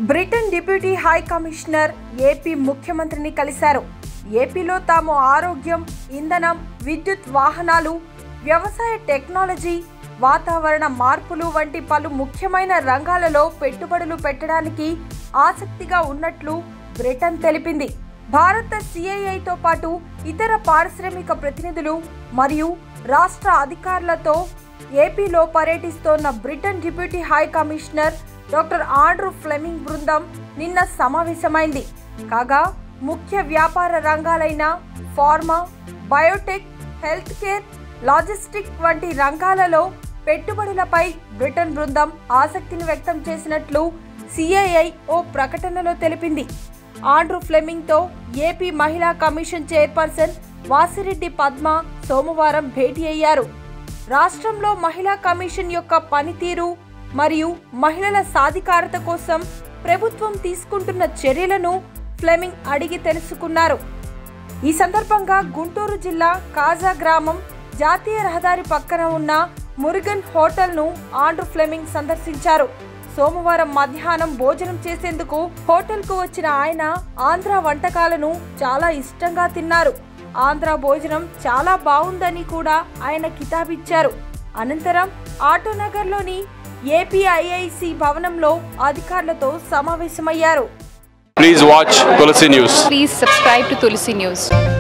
Britain deputy high commissioner AP ముఖ్యమంత్రిని కలిశారు ఏపీలో తాము ఆరోగ్యం ఇంధనం విద్యుత్ వాహనాలు వ్యవసాయ టెక్నాలజీ వాతావరణ మార్పులు వంటి పలు ముఖ్యమైన రంగాలలో పెట్టుబడులు పెట్టడానికి ఆసక్తిగా ఉన్నట్లు బ్రిటన్ తెలిపింది భారత సిఐఐతో పాటు ఇతర పారిశ్రామిక ప్రతినిధులు మరియు రాష్ట్ర అధికారులతో ఏపీలో పర్యటిస్తోన్న Britain deputy high commissioner doctor Andrew Fleming బృందం నిన్న సమావేశమైంది కాగా ముఖ్య వ్యాపార రంగాలైన pharma biotech health care logistic వంటి రంగాలలో పెట్టుబడులపై బ్రిటన్ బృందం ఆసక్తిని వ్యక్తం చేసినట్లు సిఐఐ ఓ ప్రకటనలో తెలిపింది ఆండ్రూ ఫ్లెమింగ్తో ఏపీ మహిళా కమిషన్ చైర్పర్సన్ వాసిరెడ్డి పద్మ సోమవారం భేటీ అయ్యారు రాష్ట్రంలో మహిళా కమిషన్ యొక్క పనితీరు మరియు మహిళల సాధికారత కోసం ప్రభుత్వం తీసుకుంటున్న చర్యలను ఫ్లెమింగ్ అడిగి తెలుసుకున్నారు ఈ సందర్భంగా గుంటూరు జిల్లా కాజా గ్రామం జాతీయ రహదారి పక్కన ఉన్న మురుగన్ హోటల్ను ఆండ్రూ ఫ్లెమింగ్ సందర్శించారు సోమవారం మధ్యాహ్నం భోజనం చేసేందుకు హోటల్కు వచ్చిన ఆయన ఆంధ్ర వంటకాలను చాలా ఇష్టంగా తిన్నారు ఆంధ్ర భోజనం చాలా బాగుందని కూడా ఆయన కితాబిచ్చారు అనంతరం ఆటోనగర్లోని ఏపీఐఐసి భవనంలో అధికారులతో సమావేశమయ్యారు Please watch Tulsi News. Please subscribe to Tulsi News.